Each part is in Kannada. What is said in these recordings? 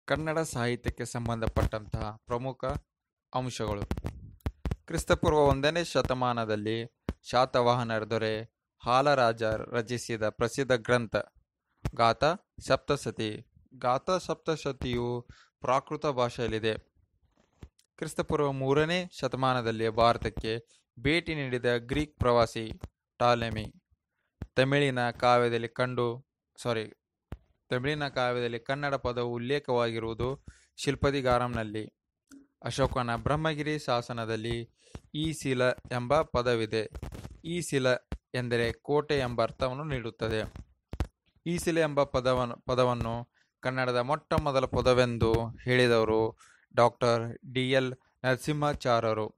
ಕನ್ನಡ ಸಾಹಿತ್ಯಕ್ಕೆ ಸಂಬಂಧಪಟ್ಟಂತಹ ಪ್ರಮುಖ ಅಂಶಗಳು ಕ್ರಿಸ್ತಪೂರ್ವ ಒಂದನೇ ಶತಮಾನದಲ್ಲಿ ಶಾತವಾಹನರ ದೊರೆ ಹಾಲರಾಜ ರಚಿಸಿದ ಪ್ರಸಿದ್ಧ ಗ್ರಂಥ ಗಾಥಾ ಸಪ್ತಸತಿ ಗಾಥಾ ಸಪ್ತಸತಿಯು ಪ್ರಾಕೃತ ಭಾಷೆಯಲ್ಲಿದೆ ಕ್ರಿಸ್ತಪೂರ್ವ ಮೂರನೇ ಶತಮಾನದಲ್ಲಿ ಭಾರತಕ್ಕೆ ಭೇಟಿ ನೀಡಿದ ಗ್ರೀಕ್ ಪ್ರವಾಸಿ ಟಾಲೆಮಿ ತಮಿಳಿನ ಕಾವ್ಯದಲ್ಲಿ ಕಂಡು ಸಾರಿ ತಮಿಳಿನ ಕಾವ್ಯದಲ್ಲಿ ಕನ್ನಡ ಪದವು ಉಲ್ಲೇಖವಾಗಿರುವುದು ಶಿಲ್ಪದಿಗಾರಂನಲ್ಲಿ ಅಶೋಕನ ಬ್ರಹ್ಮಗಿರಿ ಶಾಸನದಲ್ಲಿ ಈ ಶಿಲ ಎಂಬ ಪದವಿದೆ ಈ ಶಿಲ ಎಂದರೆ ಕೋಟೆ ಎಂಬ ಅರ್ಥವನ್ನು ನೀಡುತ್ತದೆ ಈ ಶಿಲೆ ಎಂಬ ಪದವನ್ನು ಪದವನ್ನು ಕನ್ನಡದ ಮೊಟ್ಟ ಮೊದಲ ಪದವೆಂದು ಹೇಳಿದವರು ಡಾಕ್ಟರ್ ಡಿ ಎಲ್ ನರಸಿಂಹಾಚಾರ್ಯರು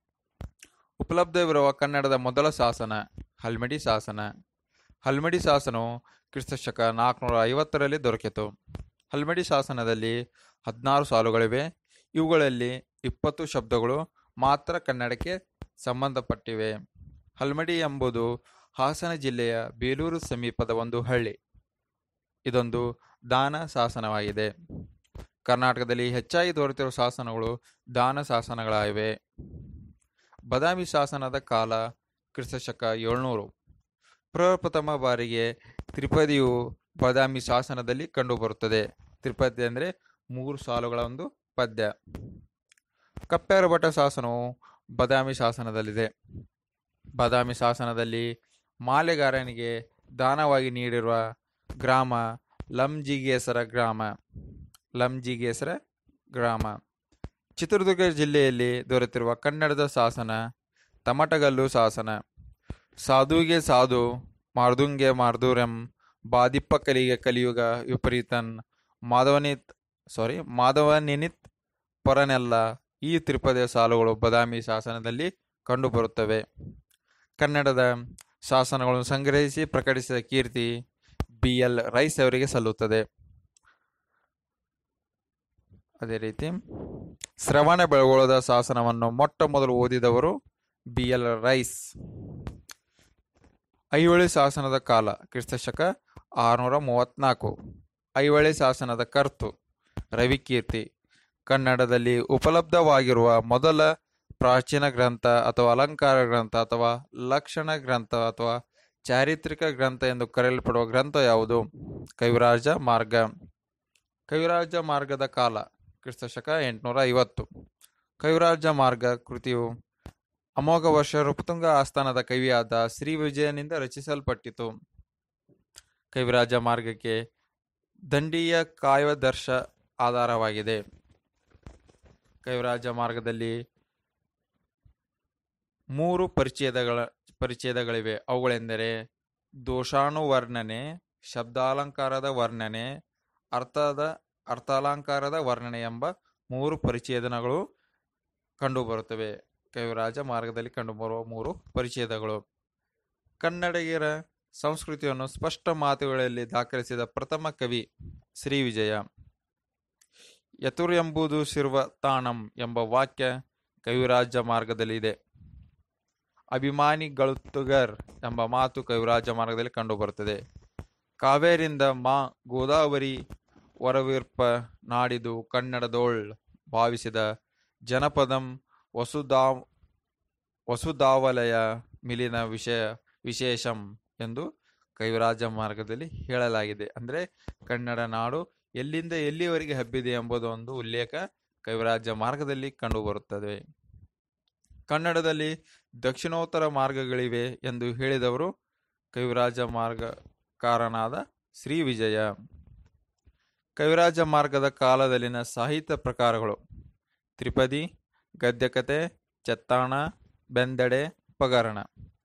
ಉಪಲಬ್ಧವಿರುವ ಕನ್ನಡದ ಮೊದಲ ಶಾಸನ ಹಲ್ಮಿಡಿ ಶಾಸನ ಹಲ್ಮಿಡಿ ಶಾಸನವು ಕ್ರಿಸ್ತಶಕ ನಾಲ್ಕುನೂರ ಐವತ್ತರಲ್ಲಿ ದೊರಕಿತು ಹಲ್ಮಿಡಿ ಶಾಸನದಲ್ಲಿ ಹದಿನಾರು ಸಾಲುಗಳಿವೆ ಇವುಗಳಲ್ಲಿ ಇಪ್ಪತ್ತು ಶಬ್ದಗಳು ಮಾತ್ರ ಕನ್ನಡಕ್ಕೆ ಸಂಬಂಧಪಟ್ಟಿವೆ ಹಲ್ಮಡಿ ಎಂಬುದು ಹಾಸನ ಜಿಲ್ಲೆಯ ಬೇಲೂರು ಸಮೀಪದ ಒಂದು ಹಳ್ಳಿ ಇದೊಂದು ದಾನ ಶಾಸನವಾಗಿದೆ ಕರ್ನಾಟಕದಲ್ಲಿ ಹೆಚ್ಚಾಗಿ ದೊರೆತಿರುವ ಶಾಸನಗಳು ದಾನ ಶಾಸನಗಳಾಗಿವೆ ಬದಾಮಿ ಶಾಸನದ ಕಾಲ ಕ್ರಿಸ್ತಶಕ ಏಳ್ನೂರು ಪ್ರಪ್ರಥಮ ಬಾರಿಗೆ ತ್ರಿಪದಿಯು ಬದಾಮಿ ಶಾಸನದಲ್ಲಿ ಕಂಡುಬರುತ್ತದೆ ತ್ರಿಪದಿ ಅಂದರೆ ಮೂರು ಸಾಲುಗಳ ಒಂದು ಪದ್ಯ ಕಪ್ಪೆರಭಟ ಶಾಸನವು ಬದಾಮಿ ಶಾಸನದಲ್ಲಿದೆ ಬದಾಮಿ ಶಾಸನದಲ್ಲಿ ಮಾಲೆಗಾರನಿಗೆ ದಾನವಾಗಿ ನೀಡಿರುವ ಗ್ರಾಮ ಲಂಜಿಗೇಸರ ಗ್ರಾಮ ಲಂಜಿಗೇಸರ ಗ್ರಾಮ ಚಿತ್ರದುರ್ಗ ಜಿಲ್ಲೆಯಲ್ಲಿ ದೊರೆತಿರುವ ಕನ್ನಡದ ಶಾಸನ ತಮಟಗಲ್ಲು ಶಾಸನ ಸಾಧುಗೆ ಸಾಧು ಮಾರ್ದುಂಗೆ ಮಾರ್ದೂರಂ ಬಾದಿಪ್ಪ ಕಲಿಗೆ ಕಲಿಯುಗ ವಿಪರೀತನ್ ಮಾಧವನಿತ್ ಸಾರಿ ಮಾಧವನಿನಿತ್ ಪರನೆಲ್ಲ ಈ ತ್ರಿಪದಿಯ ಸಾಲುಗಳು ಬದಾಮಿ ಶಾಸನದಲ್ಲಿ ಕಂಡುಬರುತ್ತವೆ ಕನ್ನಡದ ಶಾಸನಗಳನ್ನು ಸಂಗ್ರಹಿಸಿ ಪ್ರಕಟಿಸಿದ ಕೀರ್ತಿ ಬಿ ಎಲ್ ರೈಸ್ ಅವರಿಗೆ ಸಲ್ಲುತ್ತದೆ ಅದೇ ರೀತಿ ಶ್ರವಣ ಬೆಳಗೊಳದ ಶಾಸನವನ್ನು ಮೊಟ್ಟ ಮೊದಲು ಓದಿದವರು ಬಿ ಎಲ್ ರೈಸ್ ಐಹೊಳೆ ಶಾಸನದ ಕಾಲ ಕ್ರಿಸ್ತಶಕ ಆರುನೂರ ಮೂವತ್ನಾಲ್ಕು ಐಹೊಳೆ ಶಾಸನದ ಕರ್ತು ರವಿಕೀರ್ತಿ ಕನ್ನಡದಲ್ಲಿ ಉಪಲಬ್ಧವಾಗಿರುವ ಮೊದಲ ಪ್ರಾಚೀನ ಗ್ರಂಥ ಅಥವಾ ಅಲಂಕಾರ ಗ್ರಂಥ ಅಥವಾ ಲಕ್ಷಣ ಗ್ರಂಥ ಅಥವಾ ಚಾರಿತ್ರಿಕ ಗ್ರಂಥ ಎಂದು ಕರೆಯಲ್ಪಡುವ ಗ್ರಂಥ ಯಾವುದು ಕವಿರಾಜ ಮಾರ್ಗ ಕವಿರಾಜ ಮಾರ್ಗದ ಕಾಲ ಕ್ರಿಸ್ತಶಕ ಎಂಟುನೂರ ಐವತ್ತು ಕವಿರಾಜ ಮಾರ್ಗ ಕೃತಿಯು ಅಮೋಘ ವರ್ಷ ಋಪುತುಂಗ ಆಸ್ಥಾನದ ಕವಿಯಾದ ಶ್ರೀ ವಿಜಯನಿಂದ ರಚಿಸಲ್ಪಟ್ಟಿತು ಕವಿರಾಜ ಮಾರ್ಗಕ್ಕೆ ದಂಡೀಯ ಕಾವ್ಯದರ್ಶ ಆಧಾರವಾಗಿದೆ ಕವಿರಾಜ ಮಾರ್ಗದಲ್ಲಿ ಮೂರು ಪರಿಚ್ಛೇದಗಳ ಪರಿಚ್ಛೇದಗಳಿವೆ ಅವುಗಳೆಂದರೆ ದೋಷಾಣುವರ್ಣನೆ ಶಬ್ದಾಲಂಕಾರದ ವರ್ಣನೆ ಅರ್ಥದ ಅರ್ಥಾಲಂಕಾರದ ವರ್ಣನೆ ಎಂಬ ಮೂರು ಪರಿಚ್ಛೇದನಗಳು ಕಂಡುಬರುತ್ತವೆ ಕವಿರಾಜ ಮಾರ್ಗದಲ್ಲಿ ಕಂಡುಬರುವ ಮೂರು ಪರಿಚ್ಛೇದಗಳು ಕನ್ನಡಿಗರ ಸಂಸ್ಕೃತಿಯನ್ನು ಸ್ಪಷ್ಟ ಮಾತುಗಳಲ್ಲಿ ದಾಖಲಿಸಿದ ಪ್ರಥಮ ಕವಿ ಶ್ರೀ ವಿಜಯ ಯತುರ್ ಎಂಬುದು ಶಿರ್ವ ತಾಣಂ ಎಂಬ ವಾಕ್ಯ ಕವಿರಾಜ ಮಾರ್ಗದಲ್ಲಿದೆ ಅಭಿಮಾನಿಗಳುತ್ತುಗರ್ ಎಂಬ ಮಾತು ಕವಿರಾಜ ಮಾರ್ಗದಲ್ಲಿ ಕಂಡುಬರುತ್ತದೆ ಕಾವೇರಿಂದ ಮಾ ಗೋದಾವರಿ ವರವಿರ್ಪ ನಾಡಿದು ಕನ್ನಡದೋಳ್ ಭಾವಿಸಿದ ಜನಪದಂ ವಸುಧಾ ವಸುಧಾವಲಯ ಮಿಲಿನ ವಿಷಯ ವಿಶೇಷಂ ಎಂದು ಕವಿರಾಜ ಮಾರ್ಗದಲ್ಲಿ ಹೇಳಲಾಗಿದೆ ಅಂದರೆ ಕನ್ನಡ ನಾಡು ಎಲ್ಲಿಂದ ಎಲ್ಲಿವರೆಗೆ ಹಬ್ಬಿದೆ ಎಂಬುದು ಒಂದು ಉಲ್ಲೇಖ ಕವಿರಾಜ ಮಾರ್ಗದಲ್ಲಿ ಕಂಡುಬರುತ್ತದೆ ಕನ್ನಡದಲ್ಲಿ ದಕ್ಷಿಣೋತ್ತರ ಮಾರ್ಗಗಳಿವೆ ಎಂದು ಹೇಳಿದವರು ಕವಿರಾಜ ಮಾರ್ಗಕಾರನಾದ ಶ್ರೀ ವಿಜಯ ಕವಿರಾಜ ಮಾರ್ಗದ ಕಾಲದಲ್ಲಿನ ಸಾಹಿತ್ಯ ಪ್ರಕಾರಗಳು ತ್ರಿಪದಿ ಗದ್ಯಕತೆ ಚೆತ್ತಾಣ ಬೆಂದಡೆ ಪಗರಣ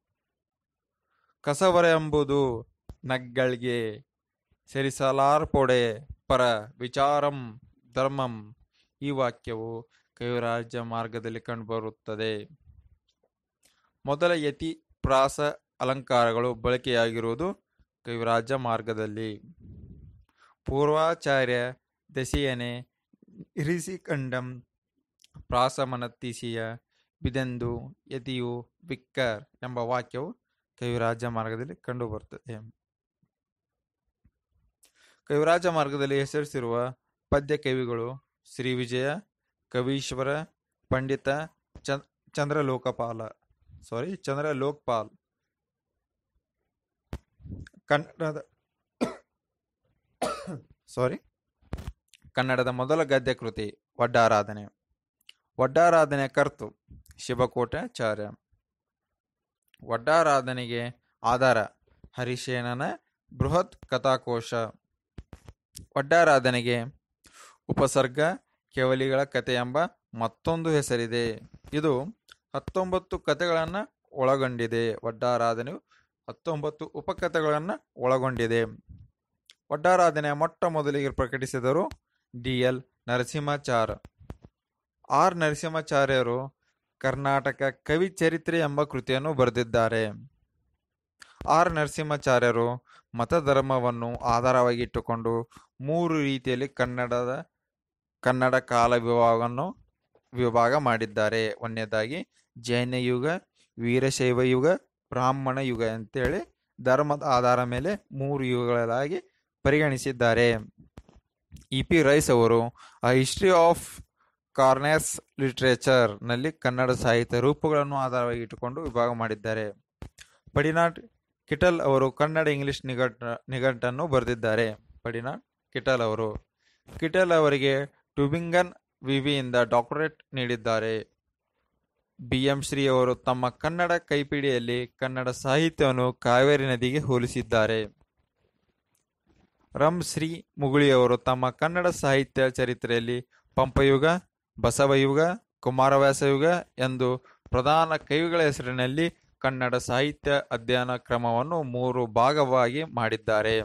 ಕಸವರ ಎಂಬುದು ನಗ್ಗಳಿಗೆ ಸರಿಸಲಾರ್ಪೊಡೆ ಪರ ವಿಚಾರಂ ಧರ್ಮಂ ಈ ವಾಕ್ಯವು ಕವಿರಾಜ ಮಾರ್ಗದಲ್ಲಿ ಕಂಡುಬರುತ್ತದೆ ಮೊದಲ ಯತಿ ಪ್ರಾಸ ಅಲಂಕಾರಗಳು ಬಳಕೆಯಾಗಿರುವುದು ಕವಿರಾಜ ಮಾರ್ಗದಲ್ಲಿ ಪೂರ್ವಾಚಾರ್ಯ ದಶೆಯನೆ ಇರಿಸಿಕಂಡಂ ಪ್ರಾಸಮನತಿಸಿಯ ಬಿದೆಂದು ಯತಿಯು ವಿಕ್ಕರ್ ಎಂಬ ವಾಕ್ಯವು ಕವಿರಾಜ ಮಾರ್ಗದಲ್ಲಿ ಕಂಡುಬರುತ್ತದೆ ಕವಿರಾಜ ಮಾರ್ಗದಲ್ಲಿ ಹೆಸರಿಸಿರುವ ಪದ್ಯ ಕವಿಗಳು ಶ್ರೀ ವಿಜಯ ಕವೀಶ್ವರ ಪಂಡಿತ ಚಂದ್ ಚಂದ್ರಲೋಕಪಾಲ ಸಾರಿ ಚಂದ್ರ ಲೋಕಪಾಲ್ ಕನ್ನಡದ ಸಾರಿ ಕನ್ನಡದ ಮೊದಲ ಗದ್ಯ ಕೃತಿ ಒಡ್ಡಾರಾಧನೆ ಒಡ್ಡಾರಾಧನೆ ಕರ್ತು ಶಿವಕೋಟಾಚಾರ್ಯ ಒಡ್ಡಾರಾಧನೆಗೆ ಆಧಾರ ಹರಿಶೇನನ ಬೃಹತ್ ಕಥಾಕೋಶ ಒಡ್ಡಾರಾಧನೆಗೆ ಉಪಸರ್ಗ ಕೆವಲಿಗಳ ಕಥೆ ಎಂಬ ಮತ್ತೊಂದು ಹೆಸರಿದೆ ಇದು ಹತ್ತೊಂಬತ್ತು ಕಥೆಗಳನ್ನು ಒಳಗೊಂಡಿದೆ ಒಡ್ಡಾರಾಧನೆಯು ಹತ್ತೊಂಬತ್ತು ಉಪಕಥೆಗಳನ್ನು ಒಳಗೊಂಡಿದೆ ಒಡ್ಡಾರಾಧನೆಯ ಮೊಟ್ಟ ಮೊದಲಿಗೆ ಪ್ರಕಟಿಸಿದರು ಡಿ ಎಲ್ ನರಸಿಂಹಾಚಾರ್ ಆರ್ ನರಸಿಂಹಾಚಾರ್ಯರು ಕರ್ನಾಟಕ ಕವಿ ಚರಿತ್ರೆ ಎಂಬ ಕೃತಿಯನ್ನು ಬರೆದಿದ್ದಾರೆ ಆರ್ ನರಸಿಂಹಾಚಾರ್ಯರು ಮತಧರ್ಮವನ್ನು ಆಧಾರವಾಗಿಟ್ಟುಕೊಂಡು ಮೂರು ರೀತಿಯಲ್ಲಿ ಕನ್ನಡದ ಕನ್ನಡ ಕಾಲ ವಿಭಾಗವನ್ನು ವಿಭಾಗ ಮಾಡಿದ್ದಾರೆ ಒಂದನೇದಾಗಿ ಜೈನ ಯುಗ ವೀರಶೈವ ಯುಗ ಬ್ರಾಹ್ಮಣ ಯುಗ ಅಂತೇಳಿ ಧರ್ಮದ ಆಧಾರ ಮೇಲೆ ಮೂರು ಯುಗಗಳಾಗಿ ಪರಿಗಣಿಸಿದ್ದಾರೆ ಇ ಪಿ ರೈಸ್ ಅವರು ಆ ಹಿಸ್ಟ್ರಿ ಆಫ್ ಕಾರ್ನೆರ್ಸ್ ಲಿಟ್ರೇಚರ್ ನಲ್ಲಿ ಕನ್ನಡ ಸಾಹಿತ್ಯ ರೂಪಗಳನ್ನು ಆಧಾರವಾಗಿ ಇಟ್ಟುಕೊಂಡು ವಿಭಾಗ ಮಾಡಿದ್ದಾರೆ ಪಡಿನಾಟ್ ಕಿಟಲ್ ಅವರು ಕನ್ನಡ ಇಂಗ್ಲಿಷ್ ನಿಘಂಟ ನಿಘಂಟನ್ನು ಬರೆದಿದ್ದಾರೆ ಪಡಿನಾಟ್ ಕಿಟಲ್ ಅವರು ಕಿಟಲ್ ಅವರಿಗೆ ಟ್ಯೂಬಿಂಗನ್ ವಿವಿಯಿಂದ ಡಾಕ್ಟರೇಟ್ ನೀಡಿದ್ದಾರೆ ಬಿ ಎಂ ಶ್ರೀ ಅವರು ತಮ್ಮ ಕನ್ನಡ ಕೈಪಿಡಿಯಲ್ಲಿ ಕನ್ನಡ ಸಾಹಿತ್ಯವನ್ನು ಕಾವೇರಿ ನದಿಗೆ ಹೋಲಿಸಿದ್ದಾರೆ ರಂ ಶ್ರೀ ಮುಗುಳಿಯವರು ತಮ್ಮ ಕನ್ನಡ ಸಾಹಿತ್ಯ ಚರಿತ್ರೆಯಲ್ಲಿ ಪಂಪಯುಗ ಬಸವಯುಗ ಕುಮಾರವ್ಯಾಸ ಯುಗ ಎಂದು ಪ್ರಧಾನ ಕವಿಗಳ ಹೆಸರಿನಲ್ಲಿ ಕನ್ನಡ ಸಾಹಿತ್ಯ ಅಧ್ಯಯನ ಕ್ರಮವನ್ನು ಮೂರು ಭಾಗವಾಗಿ ಮಾಡಿದ್ದಾರೆ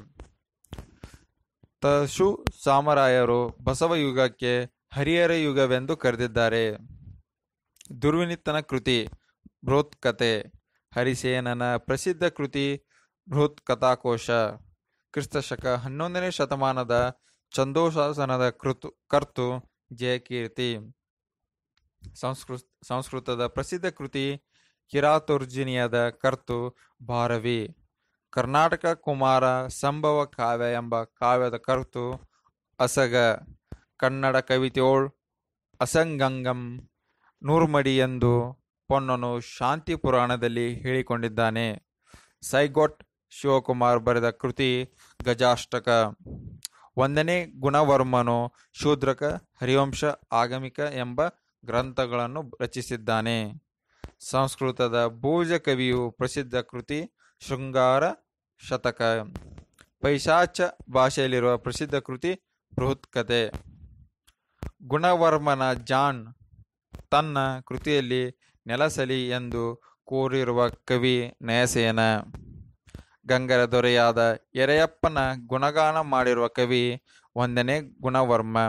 ತಶು ಸಾಮರಾಯರು ಬಸವ ಯುಗಕ್ಕೆ ಹರಿಹರ ಯುಗವೆಂದು ಕರೆದಿದ್ದಾರೆ ದುರ್ವಿನಿತನ ಕೃತಿ ಬೃಹತ್ ಕತೆ ಹರಿಸೇನನ ಪ್ರಸಿದ್ಧ ಕೃತಿ ಬೃಹತ್ ಕಥಾಕೋಶ ಕ್ರಿಸ್ತಶಕ ಹನ್ನೊಂದನೇ ಶತಮಾನದ ಚಂದೋಶಾಸನದ ಕೃತು ಕರ್ತು ಜಯಕೀರ್ತಿ ಸಂಸ್ಕೃತ ಸಂಸ್ಕೃತದ ಪ್ರಸಿದ್ಧ ಕೃತಿ ಕಿರಾತುರ್ಜಿನಿಯದ ಕರ್ತು ಭಾರವಿ ಕರ್ನಾಟಕ ಕುಮಾರ ಸಂಭವ ಕಾವ್ಯ ಎಂಬ ಕಾವ್ಯದ ಕರ್ತು ಅಸಗ ಕನ್ನಡ ಕವಿತೆಯೋಳ್ ಅಸಂಗಂಗಂ ನೂರ್ಮಡಿ ಎಂದು ಪೊನ್ನನು ಶಾಂತಿ ಪುರಾಣದಲ್ಲಿ ಹೇಳಿಕೊಂಡಿದ್ದಾನೆ ಸೈಗೋಟ್ ಶಿವಕುಮಾರ್ ಬರೆದ ಕೃತಿ ಗಜಾಷ್ಟಕ ಒಂದನೇ ಗುಣವರ್ಮನು ಶೂದ್ರಕ ಹರಿವಂಶ ಆಗಮಿಕ ಎಂಬ ಗ್ರಂಥಗಳನ್ನು ರಚಿಸಿದ್ದಾನೆ ಸಂಸ್ಕೃತದ ಭೋಜ ಕವಿಯು ಪ್ರಸಿದ್ಧ ಕೃತಿ ಶೃಂಗಾರ ಶತಕ ಪೈಶಾಚ ಭಾಷೆಯಲ್ಲಿರುವ ಪ್ರಸಿದ್ಧ ಕೃತಿ ಬೃಹತ್ ಕತೆ ಗುಣವರ್ಮನ ಜಾನ್ ತನ್ನ ಕೃತಿಯಲ್ಲಿ ನೆಲಸಲಿ ಎಂದು ಕೋರಿರುವ ಕವಿ ನಯಸೇನ ಗಂಗರ ದೊರೆಯಾದ ಎರೆಯಪ್ಪನ ಗುಣಗಾನ ಮಾಡಿರುವ ಕವಿ ಒಂದನೇ ಗುಣವರ್ಮ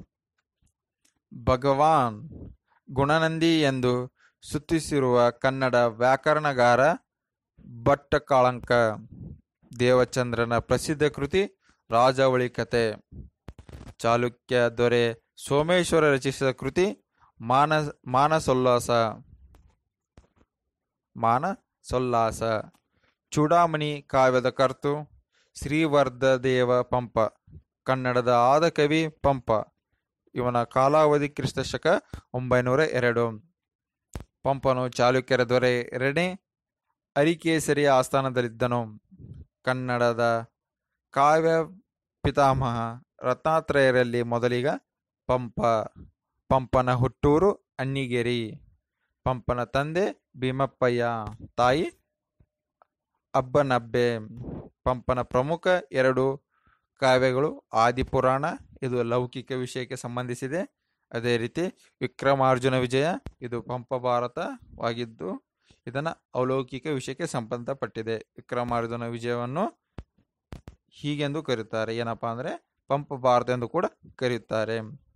ಭಗವಾನ್ ಗುಣನಂದಿ ಎಂದು ಸುತ್ತಿಸಿರುವ ಕನ್ನಡ ವ್ಯಾಕರಣಗಾರ ಭಟ್ಟಕಾಳಂಕ ದೇವಚಂದ್ರನ ಪ್ರಸಿದ್ಧ ಕೃತಿ ರಾಜಾವಳಿ ಕತೆ ಚಾಲುಕ್ಯ ದೊರೆ ಸೋಮೇಶ್ವರ ರಚಿಸಿದ ಕೃತಿ ಮಾನ ಮಾನಸೋಲ್ಲಾಸ ಮಾನ ಸೊಲ್ಲಾಸ ಚೂಡಾಮಣಿ ಕಾವ್ಯದ ಕರ್ತು ಶ್ರೀವರ್ಧದೇವ ಪಂಪ ಕನ್ನಡದ ಆದ ಕವಿ ಪಂಪ ಇವನ ಕಾಲಾವಧಿ ಕ್ರಿಸ್ತಶಕ ಒಂಬೈನೂರ ಎರಡು ಪಂಪನು ಚಾಲುಕ್ಯರ ದೊರೆ ಎರಡನೇ ಅರಿಕೇಸರಿಯ ಆಸ್ಥಾನದಲ್ಲಿದ್ದನು ಕನ್ನಡದ ಕಾವ್ಯ ಪಿತಾಮಹ ರತ್ನಾತ್ರಯರಲ್ಲಿ ಮೊದಲಿಗ ಪಂಪ ಪಂಪನ ಹುಟ್ಟೂರು ಅಣ್ಣಿಗೇರಿ ಪಂಪನ ತಂದೆ ಭೀಮಪ್ಪಯ್ಯ ತಾಯಿ ಅಬ್ಬನಬ್ಬೆ ಪಂಪನ ಪ್ರಮುಖ ಎರಡು ಕಾವ್ಯಗಳು ಆದಿಪುರಾಣ ಇದು ಲೌಕಿಕ ವಿಷಯಕ್ಕೆ ಸಂಬಂಧಿಸಿದೆ ಅದೇ ರೀತಿ ವಿಕ್ರಮಾರ್ಜುನ ವಿಜಯ ಇದು ಪಂಪ ಭಾರತವಾಗಿದ್ದು ಇದನ್ನು ಅಲೌಕಿಕ ವಿಷಯಕ್ಕೆ ಸಂಬಂಧಪಟ್ಟಿದೆ ವಿಕ್ರಮಾರ್ಜುನ ವಿಜಯವನ್ನು ಹೀಗೆಂದು ಕರೆಯುತ್ತಾರೆ ಏನಪ್ಪಾ ಅಂದರೆ ಪಂಪ ಭಾರತ ಎಂದು ಕೂಡ ಕರೆಯುತ್ತಾರೆ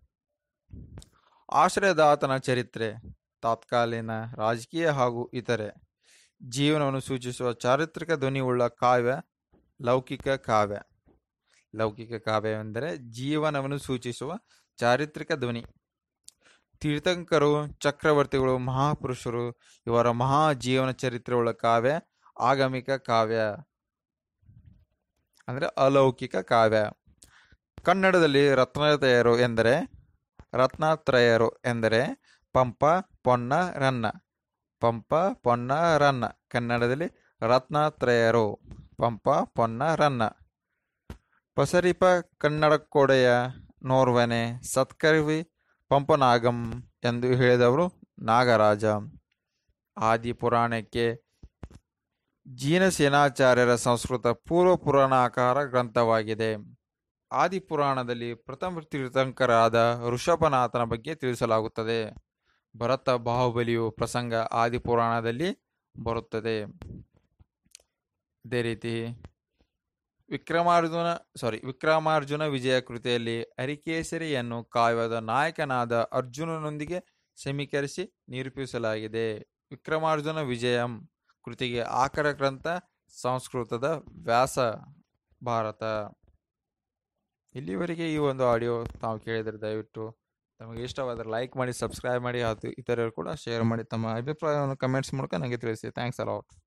ಆಶ್ರಯದಾತನ ಚರಿತ್ರೆ ತಾತ್ಕಾಲೀನ ರಾಜಕೀಯ ಹಾಗೂ ಇತರೆ ಜೀವನವನ್ನು ಸೂಚಿಸುವ ಚಾರಿತ್ರಿಕ ಧ್ವನಿಯುಳ್ಳ ಕಾವ್ಯ ಲೌಕಿಕ ಕಾವ್ಯ ಲೌಕಿಕ ಕಾವ್ಯವೆಂದರೆ ಜೀವನವನ್ನು ಸೂಚಿಸುವ ಚಾರಿತ್ರಿಕ ಧ್ವನಿ ತೀರ್ಥಂಕರು ಚಕ್ರವರ್ತಿಗಳು ಮಹಾಪುರುಷರು ಇವರ ಮಹಾ ಜೀವನ ಚರಿತ್ರೆಯುಳ್ಳ ಕಾವ್ಯ ಆಗಮಿಕ ಕಾವ್ಯ ಅಂದ್ರೆ ಅಲೌಕಿಕ ಕಾವ್ಯ ಕನ್ನಡದಲ್ಲಿ ರತ್ನತ್ರಯರು ಎಂದರೆ ರತ್ನತ್ರಯರು ಎಂದರೆ ಪಂಪ ಪೊನ್ನ ರನ್ನ ಪಂಪ ಪೊನ್ನ ರನ್ನ ಕನ್ನಡದಲ್ಲಿ ರತ್ನತ್ರಯರು ಪಂಪ ಪೊನ್ನ ರನ್ನ ಪಸರಿಪ ಕನ್ನಡಕ್ಕೊಡೆಯ ನೋರ್ವನೆ ಸತ್ಕರ್ವಿ ಪಂಪನಾಗಂ ಎಂದು ಹೇಳಿದವರು ನಾಗರಾಜ ಆದಿ ಪುರಾಣಕ್ಕೆ ಜೀನಸೇನಾಚಾರ್ಯರ ಸಂಸ್ಕೃತ ಪೂರ್ವ ಪುರಾಣಾಕಾರ ಗ್ರಂಥವಾಗಿದೆ ಆದಿ ಪುರಾಣದಲ್ಲಿ ಪ್ರಥಮ ತೀರ್ಥಂಕರಾದ ಋಷಭನಾಥನ ಬಗ್ಗೆ ತಿಳಿಸಲಾಗುತ್ತದೆ ಭರತ ಬಾಹುಬಲಿಯು ಪ್ರಸಂಗ ಆದಿ ಪುರಾಣದಲ್ಲಿ ಬರುತ್ತದೆ ಅದೇ ರೀತಿ ವಿಕ್ರಮಾರ್ಜುನ ಸಾರಿ ವಿಕ್ರಮಾರ್ಜುನ ವಿಜಯ ಕೃತಿಯಲ್ಲಿ ಅರಿಕೇಸರಿಯನ್ನು ಕಾವ್ಯದ ನಾಯಕನಾದ ಅರ್ಜುನನೊಂದಿಗೆ ಸಮೀಕರಿಸಿ ನಿರೂಪಿಸಲಾಗಿದೆ ವಿಕ್ರಮಾರ್ಜುನ ವಿಜಯಂ ಕೃತಿಗೆ ಆಕರ ಗ್ರಂಥ ಸಂಸ್ಕೃತದ ವ್ಯಾಸ ಭಾರತ ಇಲ್ಲಿವರೆಗೆ ಈ ಒಂದು ಆಡಿಯೋ ತಾವು ಕೇಳಿದರೆ ದಯವಿಟ್ಟು ತಮಗೆ ಇಷ್ಟವಾದರೆ ಲೈಕ್ ಮಾಡಿ ಸಬ್ಸ್ಕ್ರೈಬ್ ಮಾಡಿ ಹಾಗೂ ಇತರರು ಕೂಡ ಶೇರ್ ಮಾಡಿ ತಮ್ಮ ಅಭಿಪ್ರಾಯವನ್ನು ಕಮೆಂಟ್ಸ್ ಮೂಲಕ ನನಗೆ ತಿಳಿಸಿ ಥ್ಯಾಂಕ್ಸ್ ಅಲಾಟ್